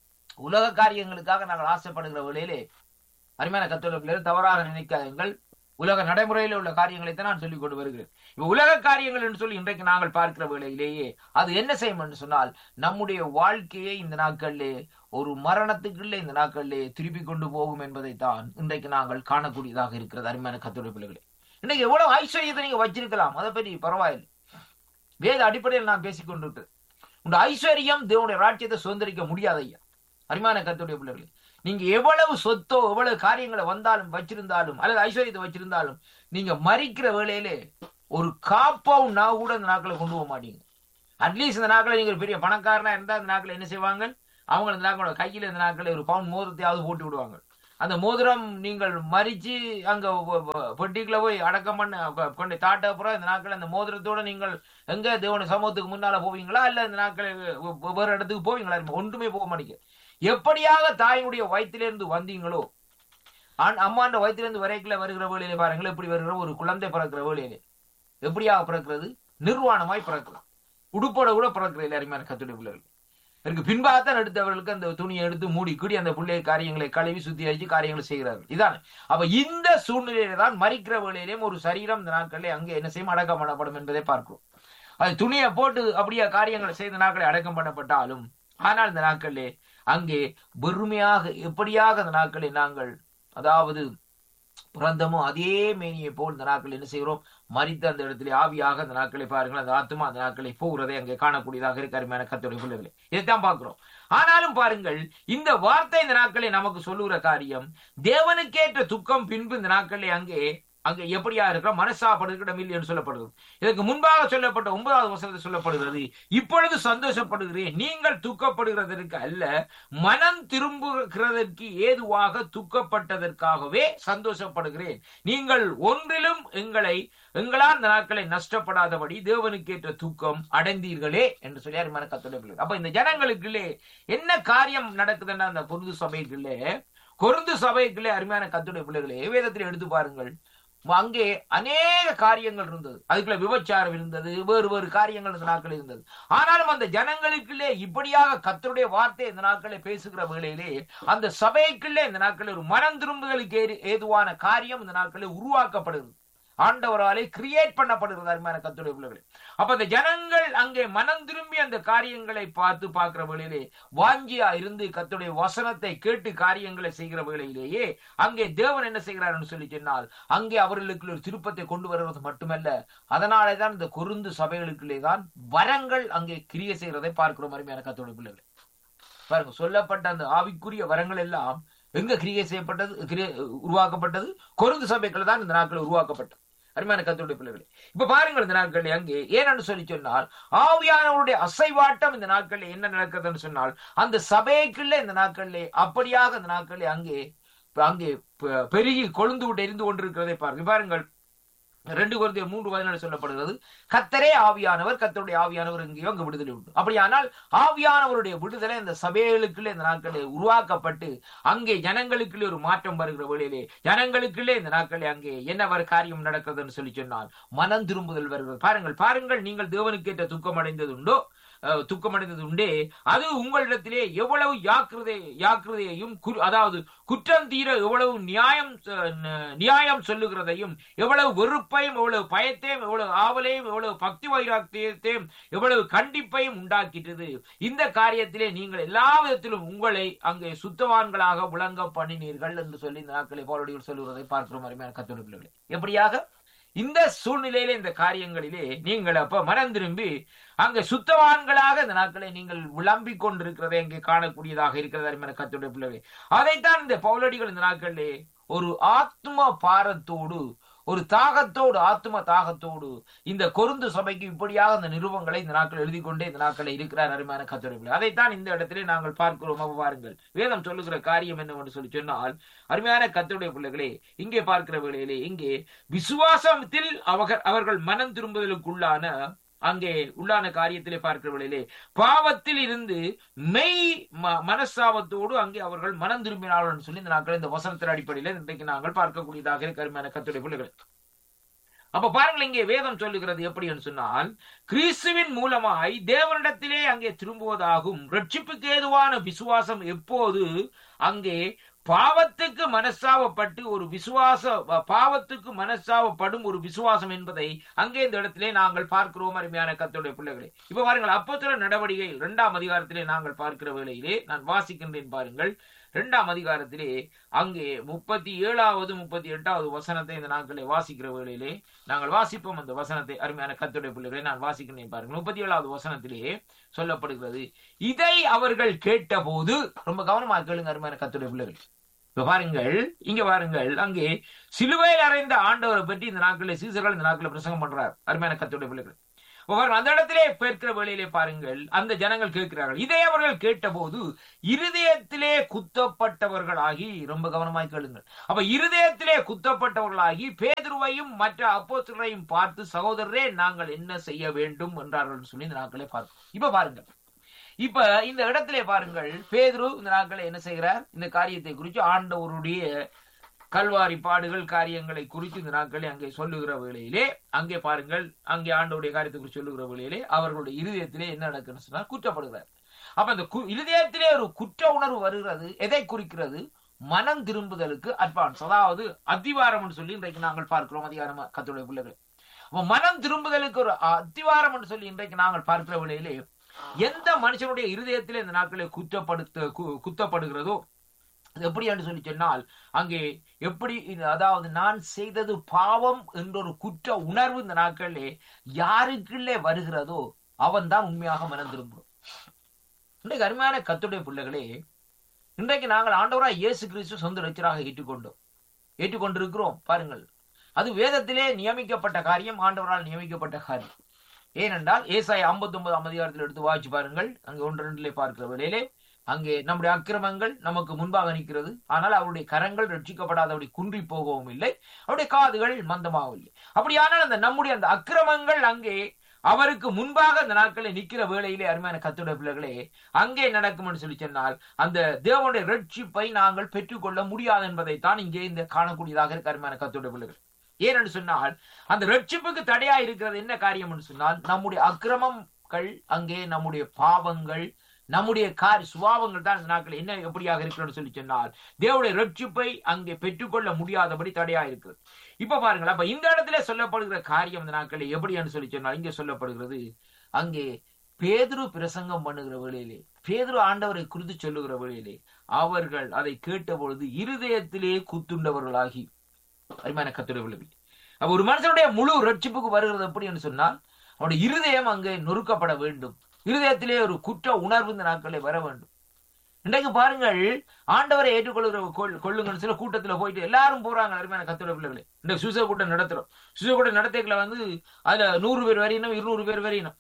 உலக காரியங்களுக்காக நாங்கள் ஆசைப்படுகிற வேளையிலே அருமையான கத்தோலிக்க பிள்ளைகள் தவறாக நினைக்காதீங்கள் உலக நடைமுறையில் உள்ள காரியங்களை தான் நான் சொல்லிக் கொண்டு வருகிறேன் இப்ப உலக காரியங்கள் என்று சொல்லி இன்றைக்கு நாங்கள் பார்க்கிற வேளையிலேயே அது என்ன செய்யும் என்று சொன்னால் நம்முடைய வாழ்க்கையை இந்த நாட்களிலே ஒரு மரணத்துக்குள்ளே இந்த நாட்களிலே திருப்பி கொண்டு போகும் என்பதைத்தான் இன்றைக்கு நாங்கள் காணக்கூடியதாக இருக்கிறது அருமையான கத்தோலிக்க பிள்ளைகளே இன்னைக்கு எவ்வளவு ஐஸ்வர்யத்தை நீங்க வச்சிருக்கலாம் அதை பற்றி பரவாயில்லை வேத அடிப்படையில் நான் பேசிக் கொண்டிருக்கிறேன் உங்க ஐஸ்வர்யம் தேவனுடைய ராஜ்யத்தை சுதந்திரிக்க முடியாது ஐயா அருமையான கத்துடைய பிள்ளைகளே நீங்க எவ்வளவு சொத்தோ எவ்வளவு காரியங்களை வந்தாலும் வச்சிருந்தாலும் அல்லது ஐஸ்வர்யத்தை வச்சிருந்தாலும் நீங்க மறிக்கிற வேளையிலே ஒரு காப்பவும் நான் கூட இந்த நாட்களை கொண்டு போக மாட்டீங்க அட்லீஸ்ட் இந்த நாட்களை நீங்க ஒரு பெரிய பணக்காரனா இருந்தா இந்த நாட்களை என்ன செய்வாங்க அவங்க இந்த நாட்களோட கையில இந்த நாட்களை ஒரு பவுன் மோதிரத்தையாவது போட்டு விடுவாங்க அந்த மோதிரம் நீங்கள் மறிச்சு அங்க வ- வ- பெட்டிக்குள்ள போய் அடக்கம் பண்ண கொ- கொண்டு தாட்ட அப்புறம் இந்த நாட்கள் அந்த மோதிரத்தோட நீங்கள் எங்க தேவன சமூகத்துக்கு முன்னால போவீங்களா இல்ல இந்த நாட்களை வே- வே- வேற இடத்துக்கு போவீங்களா ஒன்றுமே போக மாட்டீங்க எப்படியாக தாயினுடைய வயிற்றிலிருந்து வந்தீங்களோ ஆண் அம்மாண்ட வயிற்றிலிருந்து வரைக்குள்ள வருகிற வேலையிலே பாருங்கள் எப்படி வருகிற ஒரு குழந்தை பிறக்கிற வேலையிலே எப்படியாக பிறக்கிறது நிர்வாணமாய் பிறக்கலாம் உடுப்போட கூட பிறக்கிற எல்லாருமே கத்துடைய பிள்ளைகள் இதற்கு பின்பாகத்தான் எடுத்தவர்களுக்கு அந்த துணியை எடுத்து மூடி கூடி அந்த பிள்ளை காரியங்களை கழுவி சுத்திகரிச்சு காரியங்களை செய்கிறார்கள் இதான் அப்ப இந்த சூழ்நிலையில தான் மறிக்கிற வேளையிலேயும் ஒரு சரீரம் இந்த நாட்களிலே அங்கே என்ன செய்யும் அடக்கம் பண்ணப்படும் என்பதை பார்க்கிறோம் அது துணியை போட்டு அப்படியே காரியங்களை செய்த நாட்களை அடக்கம் பண்ணப்பட்டாலும் ஆனால் இந்த நாட்களிலே அங்கே வெறுமையாக எப்படியாக அந்த நாட்களை நாங்கள் அதாவது பிறந்தமோ அதே மேனியை போல் இந்த நாட்கள் என்ன செய்கிறோம் மறித்த அந்த இடத்திலே ஆவியாக அந்த நாட்களை பாருங்கள் அந்த ஆத்மா அந்த நாட்களை போகிறதை அங்கே காணக்கூடியதாக இருக்க அருமையான கத்தோடைய பிள்ளைகளே இதைத்தான் பார்க்கிறோம் ஆனாலும் பாருங்கள் இந்த வார்த்தை இந்த நாட்களை நமக்கு சொல்லுகிற காரியம் தேவனுக்கேற்ற துக்கம் பின்பு இந்த நாட்களிலே அங்கே அங்கே எப்படியா இருக்கிற மனசாப்படுகிற என்று சொல்லப்படுகிறது இதற்கு முன்பாக சொல்லப்பட்ட ஒன்பதாவது வசனத்தில் சொல்லப்படுகிறது இப்பொழுது சந்தோஷப்படுகிறேன் நீங்கள் துக்கப்படுகிறதற்கு அல்ல மனம் திரும்புகிறதற்கு ஏதுவாக துக்கப்பட்டதற்காகவே சந்தோஷப்படுகிறேன் நீங்கள் ஒன்றிலும் எங்களை எங்களால் இந்த நாட்களை நஷ்டப்படாதபடி தேவனுக்கேற்ற துக்கம் அடைந்தீர்களே என்று சொல்லி அருமையான கத்துடைய பிள்ளைகள் அப்ப இந்த ஜனங்களுக்குள்ளே என்ன காரியம் நடக்குதுன்னா அந்த பொருது சபைக்குள்ளே கொருந்து சபைக்குள்ளே அருமையான கத்துடைய பிள்ளைகளே வேதத்தில் எடுத்து பாருங்கள் அங்கே அநேக காரியங்கள் இருந்தது அதுக்குள்ள விபச்சாரம் இருந்தது வேறு வேறு காரியங்கள் இந்த நாட்கள் இருந்தது ஆனாலும் அந்த ஜனங்களுக்குள்ளே இப்படியாக கத்தருடைய வார்த்தை இந்த நாட்களை பேசுகிற வேளையிலே அந்த சபைக்குள்ளே இந்த நாட்களில் ஒரு மனம் திரும்புதலுக்கு ஏது- ஏதுவான காரியம் இந்த நாட்களில் உருவாக்கப்படுகிறது ஆண்டவராலே கிரியேட் பண்ணப்படுகிறது அருமையான கத்துடைய பிள்ளைகளே அப்ப அந்த ஜனங்கள் அங்கே மனம் திரும்பி அந்த காரியங்களை பார்த்து பார்க்கிற வேளையிலே வாஞ்சியா இருந்து கத்துடைய வசனத்தை கேட்டு காரியங்களை செய்கிற வேளையிலேயே அங்கே தேவன் என்ன செய்கிறார்னு சொல்லி சொன்னால் அங்கே அவர்களுக்கு ஒரு திருப்பத்தை கொண்டு வருவது மட்டுமல்ல அதனாலே தான் இந்த குருந்து சபைகளுக்குள்ளே தான் வரங்கள் அங்கே கிரிய செய்கிறதை பார்க்கிறோம் அருமையான கத்தோட பிள்ளைகளை பாருங்க சொல்லப்பட்ட அந்த ஆவிக்குரிய வரங்கள் எல்லாம் எங்க கிரியை செய்யப்பட்டது கிரிய- உருவாக்கப்பட்டது கொருந்து சபைகள் தான் இந்த நாட்கள் உருவாக்கப்பட்டது அருமையான கத்தோடைய பிள்ளைகளே இப்ப பாருங்கள் இந்த நாட்கள் அங்கே ஏனென்று சொல்லி சொன்னால் ஆவியானவருடைய அசைவாட்டம் இந்த நாட்களில் என்ன நடக்குதுன்னு சொன்னால் அந்த சபைக்குள்ள இந்த நாட்களிலே அப்படியாக இந்த நாட்களிலே அங்கே அங்கே பெ- பெருகி கொழுந்து விட்டு எரிந்து கொண்டிருக்கிறதை பாருங்க பாருங்கள் ரெண்டு குழந்தை மூன்று பதினேழு சொல்லப்படுகிறது கத்தரே ஆவியானவர் கத்தருடைய ஆவியானவர் எங்கேயோ அங்கு விடுதலை உண்டு அப்படியானால் ஆவியானவருடைய விடுதலை இந்த சபைகளுக்குள்ளே இந்த நாட்களில் உருவாக்கப்பட்டு அங்கே ஜனங்களுக்குள்ளே ஒரு மாற்றம் வருகிற வேளையிலே ஜனங்களுக்குள்ளே இந்த நாட்களில் அங்கே என்ன ஒரு காரியம் நடக்கிறதுன்னு சொல்லி சொன்னால் மனம் திரும்புதல் வருகிறது பாருங்கள் பாருங்கள் நீங்கள் தேவனுக்கேற்ற துக்கம் அடைந்தது உண்டோ அஹ், துக்கமடைந்தது உண்டே அது உங்களிடத்திலே எவ்வளவு யாக்கிரதை யாக்கிரதையையும் கு- அதாவது குற்றம் தீர எவ்வளவு நியாயம் அஹ், ந- நியாயம் சொல்லுகிறதையும் எவ்வளவு வெறுப்பையும் எவ்வளவு பயத்தையும் எவ்வளவு ஆவலையும் எவ்வளவு பக்தி வைராக்கியத்தையும் எவ்வளவு கண்டிப்பையும் உண்டாக்கிட்டது இந்த காரியத்திலே நீங்கள் எல்லா விதத்திலும் உங்களை அங்கே சுத்தவான்களாக விளங்க பண்ணினீர்கள் என்று சொல்லி இந்த நாட்களை போராடிகள் சொல்லுவதை பார்க்கிறோம் அருமையான கத்தோட பிள்ளைகளே எப்படியாக இந்த சூழ்நிலையிலே இந்த காரியங்களிலே நீங்கள் அப்ப மனம் திரும்பி அங்க சுத்தவான்களாக இந்த நாட்களை நீங்கள் விளம்பிக் கொண்டிருக்கிறதை இங்கே காணக்கூடியதாக இருக்கிறது அருமையான கத்தோட பிள்ளைகளே அதைத்தான் இந்த பவுலடிகள் இந்த நாட்களிலே ஒரு ஆத்ம பாரத்தோடு ஒரு தாகத்தோடு ஆத்ம தாகத்தோடு இந்த கொருந்து சபைக்கு இப்படியாக இந்த நிருபங்களை இந்த நாட்கள் எழுதி கொண்டே இந்த நாட்களில் இருக்கிறார் அருமையான கத்தோட அதைத்தான் இந்த இடத்திலே நாங்கள் பார்க்கிறோம் அப்ப பாருங்கள் வேதம் சொல்லுகிற காரியம் என்னவென்று சொல்லி சொன்னால் அருமையான கத்தருடைய பிள்ளைகளே இங்கே பார்க்கிற வேளையிலே இங்கே விசுவாசத்தில் அவர்கள் அவர்கள் மனம் திரும்புதலுக்குள்ளான அங்கே உள்ளான காரியத்திலே பார்க்கிற வேளையிலே பாவத்தில் இருந்து மெய் ம- மனஸ்தாபத்தோடு அங்கே அவர்கள் மனம் திரும்பினார்கள் சொல்லி இந்த நாட்கள் இந்த வசனத்தின் அடிப்படையில் இன்றைக்கு நாங்கள் பார்க்கக்கூடியதாக இருக்கிற அருமையான கத்துடைய பிள்ளைகள் அப்ப பாருங்கள் இங்கே வேதம் சொல்லுகிறது எப்படி என்று சொன்னால் கிறிஸ்துவின் மூலமாய் தேவனிடத்திலே அங்கே திரும்புவதாகும் ரட்சிப்புக்கு ஏதுவான விசுவாசம் எப்போது அங்கே பாவத்துக்கு மனஸ்தாபப்பட்டு ஒரு விசுவாச பாவத்துக்கு மனஸ்தாபப்படும் ஒரு விசுவாசம் என்பதை அங்கே இந்த இடத்திலே நாங்கள் பார்க்கிறோம் அருமையான கத்தோடைய பிள்ளைகளே இப்ப பாருங்கள் அப்போத்திர நடவடிக்கை இரண்டாம் அதிகாரத்திலே நாங்கள் பார்க்கிற வேளையிலே நான் வாசிக்கின்றேன் பாருங்கள் இரண்டாம் அதிகாரத்திலே அங்கே முப்பத்தி ஏழாவது முப்பத்தி எட்டாவது வசனத்தை இந்த நாட்களை வாசிக்கிற வேளையிலே நாங்கள் வாசிப்போம் அந்த வசனத்தை அருமையான கத்துடைய பிள்ளைகளை நான் வாசிக்கிறேன் பாருங்கள் முப்பத்தி ஏழாவது வசனத்திலே சொல்லப்படுகிறது இதை அவர்கள் கேட்டபோது ரொம்ப கவனமா கேளுங்க அருமையான கத்துடைய பிள்ளைகள் இப்ப பாருங்கள் இங்க பாருங்கள் அங்கே சிலுவையில் அறைந்த ஆண்டவரை பற்றி இந்த நாட்களில் சீசர்கள் இந்த நாட்களில் பிரசங்கம் பண்றார் அருமையான கத்துடைய பிள்ளைகள் இப்ப பாருங்க, அந்த இடத்திலே கேட்கிற வேளையிலே பாருங்கள் அந்த ஜனங்கள் கேட்கிறார்கள் இதை அவர்கள் கேட்டபோது இருதயத்திலே குத்தப்பட்டவர்களாகி ரொம்ப கவனமாய் கேளுங்கள் அப்ப இருதயத்திலே குத்தப்பட்டவர்களாகி பேதுருவையும் மற்ற அப்போஸ்தலரையும் பார்த்து சகோதரரே நாங்கள் என்ன செய்ய வேண்டும் என்றார்கள் சொல்லி இந்த நாட்களே பார்ப்போம் இப்ப பாருங்கள் இப்ப இந்த இடத்திலே பாருங்கள் பேதுரு இந்த நாட்களை என்ன செய்கிறார் இந்த காரியத்தை குறித்து ஆண்டவருடைய கல்வாரி பாடுகள் காரியங்களை குறித்து இந்த நாட்களை அங்கே சொல்லுகிற வேளையிலே அங்கே பாருங்கள் அங்கே ஆண்டவருடைய காரியத்தை குறித்து சொல்லுகிற வேளையிலே அவர்களுடைய இருதயத்திலே என்ன நடக்குன்னு சொன்னால் குற்றப்படுகிறார் அப்ப அந்த கு- இருதயத்திலே ஒரு குற்ற உணர்வு வருகிறது எதை குறிக்கிறது மனம் திரும்புதலுக்கு அட்வான்ஸ் அதாவது அத்திவாரம் சொல்லி இன்றைக்கு நாங்கள் பார்க்கிறோம் அதிகாரமா கத்துடைய பிள்ளைகள் அப்ப மனம் திரும்புதலுக்கு ஒரு அத்திவாரம் சொல்லி இன்றைக்கு நாங்கள் பார்க்கிற வேளையிலே எந்த மனுஷனுடைய இருதயத்திலே இந்த நாட்களில் குற்றப்படுத்த கு- குத்தப்படுகிறதோ அது எப்படி என்று சொல்லி சொன்னால் அங்கே எப்படி இது அதாவது நான் செய்தது பாவம் என்ற ஒரு குற்ற உணர்வு இந்த நாட்களிலே யாருக்குள்ளே வருகிறதோ அவன் தான் உண்மையாக மனம் திரும்பும் இன்றைக்கு அருமையான கத்துடைய பிள்ளைகளே இன்றைக்கு நாங்கள் ஆண்டவராய் இயேசு கிறிஸ்து சொந்த ரச்சராக ஏற்றுக்கொண்டோம் ஏற்றுக்கொண்டிருக்கிறோம் பாருங்கள் அது வேதத்திலே நியமிக்கப்பட்ட காரியம் ஆண்டவரால் நியமிக்கப்பட்ட காரியம் ஏனென்றால் ஏசாய் 59 ஒன்பதாம் அதிகாரத்தில் எடுத்து வாய்ச்சி பாருங்கள் அங்கே ஒன்று ரெண்டிலே பார்க்கிற வேளையிலே அங்கே நம்முடைய அக்கிரமங்கள் நமக்கு முன்பாக நிற்கிறது ஆனால் அவருடைய கரங்கள் ரட்சிக்கப்படாதபடி குன்றி போகவும் இல்லை அவருடைய காதுகள் மந்தமாகவில்லை அப்படியானால் அந்த நம்முடைய அந்த அக்கிரமங்கள் அங்கே அவருக்கு முன்பாக அந்த நாட்களில் நிற்கிற வேளையிலே அருமையான கத்துடைய பிள்ளைகளே அங்கே நடக்கும் என்று சொல்லி சொன்னால் அந்த தேவனுடைய ரட்சிப்பை நாங்கள் பெற்றுக்கொள்ள முடியாது என்பதைத்தான் இங்கே இந்த காணக்கூடியதாக இருக்க அருமையான கத்துடைய பிள்ளைகள் ஏனென்று சொன்னால் அந்த ரட்சிப்புக்கு தடையா இருக்கிறது என்ன காரியம் என்று சொன்னால் நம்முடைய அக்கிரமங்கள் அங்கே நம்முடைய பாவங்கள் நம்முடைய காரி சுபாவங்கள் தான் இந்த நாட்கள் என்ன எப்படியாக இருக்கிறது சொல்லி சொன்னால் தேவனுடைய ரட்சிப்பை அங்கே பெற்றுக்கொள்ள முடியாதபடி தடையா இருக்கிறது இப்ப பாருங்கள் அப்ப இந்த இடத்துல சொல்லப்படுகிற காரியம் இந்த நாட்களில் எப்படின்னு சொல்லி சொன்னால் இங்கே சொல்லப்படுகிறது அங்கே பேதுரு பிரசங்கம் பண்ணுகிற வேளையிலே பேதுரு ஆண்டவரை குறித்து சொல்லுகிற வேளையிலே அவர்கள் அதை கேட்ட பொழுது இருதயத்திலே குத்துண்டவர்களாகி அருமையான கத்துடைய விளைவில் அப்ப ஒரு மனுஷனுடைய முழு ரட்சிப்புக்கு வருகிறது எப்படி என்று சொன்னால் அவனுடைய இருதயம் அங்கே நொறுக்கப்பட வேண்டும் இருதயத்திலே ஒரு குற்ற உணர்வு இந்த நாட்களே வர வேண்டும் இன்றைக்கு பாருங்கள் ஆண்டவரை ஏற்றுக்கொள்கிற கொள்- கொள்ளுங்கன்னு சில கூட்டத்துல போயிட்டு எல்லாரும் போறாங்க அருமையான கத்துடைய பிள்ளைகளே இந்த சுச கூட்டம் நடத்துறோம் சுச கூட்டம் நடத்திக்கல வந்து அதுல நூறு பேர் வரையினும் இருநூறு பேர் வரையினும்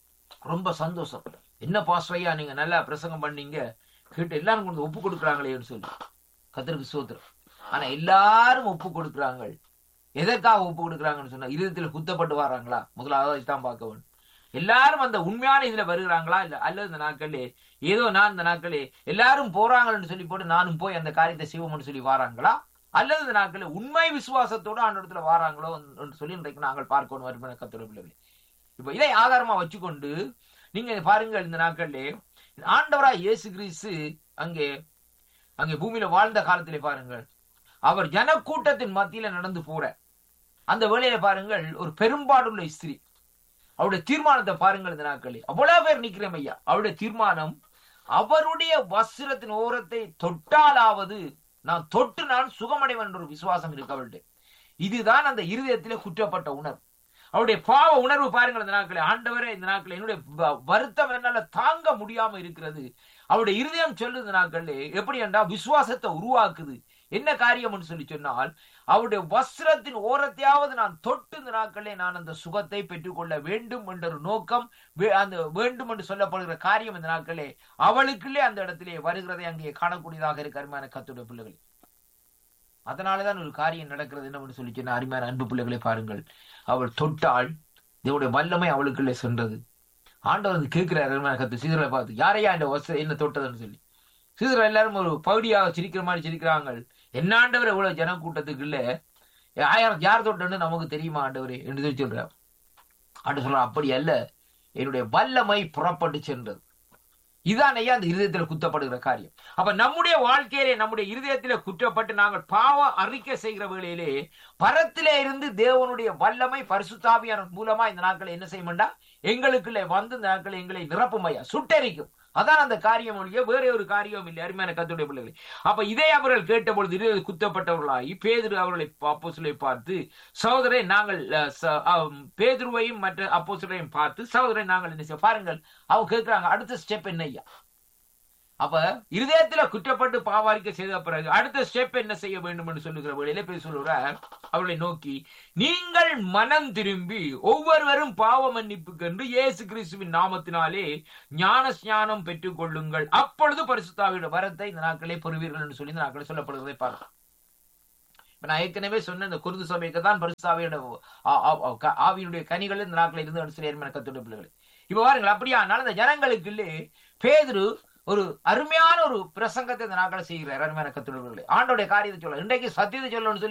ரொம்ப சந்தோஷம் என்ன பாஸ்வையா நீங்க நல்லா பிரசங்கம் பண்ணீங்க கேட்டு எல்லாரும் கொண்டு ஒப்பு கொடுக்குறாங்களேன்னு சொல்லி கத்தருக்கு சோத்திரம் ஆனா எல்லாரும் ஒப்பு கொடுக்குறாங்க எதற்காக ஒப்பு கொடுக்குறாங்கன்னு சொன்னா இருதயத்தில் குத்தப்பட்டு வர்றாங்களா முதலாவது தான் பார்க்க வேண்டும் எல்லாரும் அந்த உண்மையான இதுல வருகிறாங்களா இல்ல அல்லது இந்த நாட்களே ஏதோ நான் இந்த நாட்களே எல்லாரும் போறாங்கன்னு சொல்லி போட்டு நானும் போய் அந்த காரியத்தை செய்வோம்னு சொல்லி வாராங்களா அல்லது இந்த நாட்களே உண்மை விசுவாசத்தோட அந்த இடத்துல வாராங்களோ என்று சொல்லி இன்றைக்கு நாங்கள் பார்க்கணும் வருமான கத்துடைய பிள்ளைகளே இப்ப இதை ஆதாரமா வச்சுக்கொண்டு நீங்க பாருங்கள் இந்த நாட்களிலே ஆண்டவராய் இயேசு கிறிஸ்து அங்கே அங்கே பூமியில வாழ்ந்த காலத்திலே பாருங்கள் அவர் ஜனக்கூட்டத்தின் மத்தியில நடந்து போற அந்த வேளையில பாருங்கள் ஒரு பெரும்பாடுள்ள ஸ்திரீ அவருடைய தீர்மானத்தை பாருங்கள் இந்த நாட்களில் அவ்வளவு பேர் நிக்கிறேன் ஐயா அவருடைய தீர்மானம் அவருடைய வஸ்திரத்தின் ஓரத்தை தொட்டாலாவது நான் தொட்டு நான் சுகமடைவன் என்ற ஒரு விசுவாசம் இருக்கு அவருடைய இதுதான் அந்த இருதயத்திலே குற்றப்பட்ட உணர்வு அவருடைய பாவ உணர்வு பாருங்கள் இந்த நாட்களில் ஆண்டவரே இந்த நாட்களில் என்னுடைய வ- வருத்தம் என்னால தாங்க முடியாம இருக்கிறது அவருடைய இருதயம் சொல்லுது நாட்களே எப்படி என்றால் விசுவாசத்தை உருவாக்குது என்ன காரியம்னு சொல்லி சொன்னால் அவருடைய வஸ்திரத்தின் ஓரத்தையாவது நான் தொட்டு இந்த நாட்களே நான் அந்த சுகத்தை பெற்றுக்கொள்ள வேண்டும் என்ற ஒரு நோக்கம் வே- அந்த வேண்டும் என்று சொல்லப்படுகிற காரியம் இந்த நாட்களே அவளுக்குள்ளே அந்த இடத்திலே வருகிறதை அங்கே காணக்கூடியதாக இருக்கு அருமையான கத்துடைய பிள்ளைகள் அதனாலதான் ஒரு காரியம் நடக்கிறது என்னவென்று சொல்லி சொன்ன அருமையான அன்பு பிள்ளைகளை பாருங்கள் அவள் தொட்டாள் தேவனுடைய வல்லமை அவளுக்குள்ளே சென்றது ஆண்டவர் வந்து கேட்கிறார் அருமையான கத்து சீதரை பார்த்து யாரையா இந்த வஸ்திரம் என்ன தொட்டதுன்னு சொல்லி சீதர் எல்லாரும் ஒரு பகுதியாக சிரிக்கிற மாதிரி சிரிக்கிறாங்க என்ன ஆண்டவர் இவ்வளவு ஜன கூட்டத்துக்கு இல்ல ஆயிரம் யார் தொட்டன்னு நமக்கு தெரியுமா ஆண்டவரே என்று சொல்லி சொல்றார் ஆண்டு சொல்ற அப்படி அல்ல என்னுடைய வல்லமை புறப்பட்டு சென்றது இதான் ஐயா அந்த இருதயத்துல குத்தப்படுகிற காரியம் அப்ப நம்முடைய வாழ்க்கையிலே நம்முடைய இருதயத்திலே குற்றப்பட்டு நாங்கள் பாவ அறிக்கை செய்கிற வேளையிலே பரத்திலே இருந்து தேவனுடைய வல்லமை பரிசுத்தாவியான மூலமா இந்த நாட்களை என்ன செய்யும்டா எங்களுக்குள்ளே வந்து இந்த நாட்களை எங்களை நிரப்பும் ஐயா சுட்டரிக்கும் அதான் அந்த காரியம் ஒழிய வேற ஒரு காரியம் இல்லை அருமையான கத்துடைய பிள்ளைகளை அப்ப இதை அவர்கள் கேட்ட பொழுது இருதயம் குத்தப்பட்டவர்களாகி பேதுரு அவர்களை அப்போஸ்தலரை பார்த்து சகோதரை நாங்கள் அஹ், ச- அஹ், பேதுருவையும் மற்ற அப்போஸ்தலரையும் பார்த்து சகோதரை நாங்கள் என்ன செய்ய பாருங்கள் அவங்க கேட்கிறாங்க அடுத்த ஸ்டெப் என்ன ஐயா அப்ப இருதயத்துல குற்றப்பட்டு பாவாரிக்கை செய்த பிறகு அடுத்த ஸ்டெப் என்ன செய்ய வேண்டும் என்று சொல்லுகிற வேளையில போய் சொல்லுகிறார் அவர்களை நோக்கி நீங்கள் மனம் திரும்பி ஒவ்வொருவரும் பாவ மன்னிப்புக்கு என்று இயேசு கிறிஸ்துவின் நாமத்தினாலே ஞான ஸ்நானம் பெற்றுக் கொள்ளுங்கள் அப்பொழுது பரிசுத்தாவியோட வரத்தை இந்த நாட்களே பெறுவீர்கள் என்று சொல்லி இந்த நாட்களே சொல்லப்படுவதை பார்க்கலாம் இப்ப நான் ஏற்கனவே சொன்ன இந்த குருது சபைக்கு தான் பரிசுத்தாவியோட ஆ- ஆ- ஆ- க- ஆவியினுடைய கனிகள் இந்த நாட்களில் இருந்து சொல்லி ஏற்கனவே கத்துடைய பிள்ளைகள் இப்ப பாருங்கள் அப்படியா அதனால இந்த ஜனங்களுக்குள்ளே பேதுரு ஒரு அருமையான ஒரு பிரசங்கத்தை இந்த நாட்களை செய்கிறார் அருமையான கத்துடைய பிள்ளைகளே ஆண்டோடைய காரியத்தை சொல்ல இன்றைக்கு சத்தியத்தை சொல்லணும்னு சொல்லி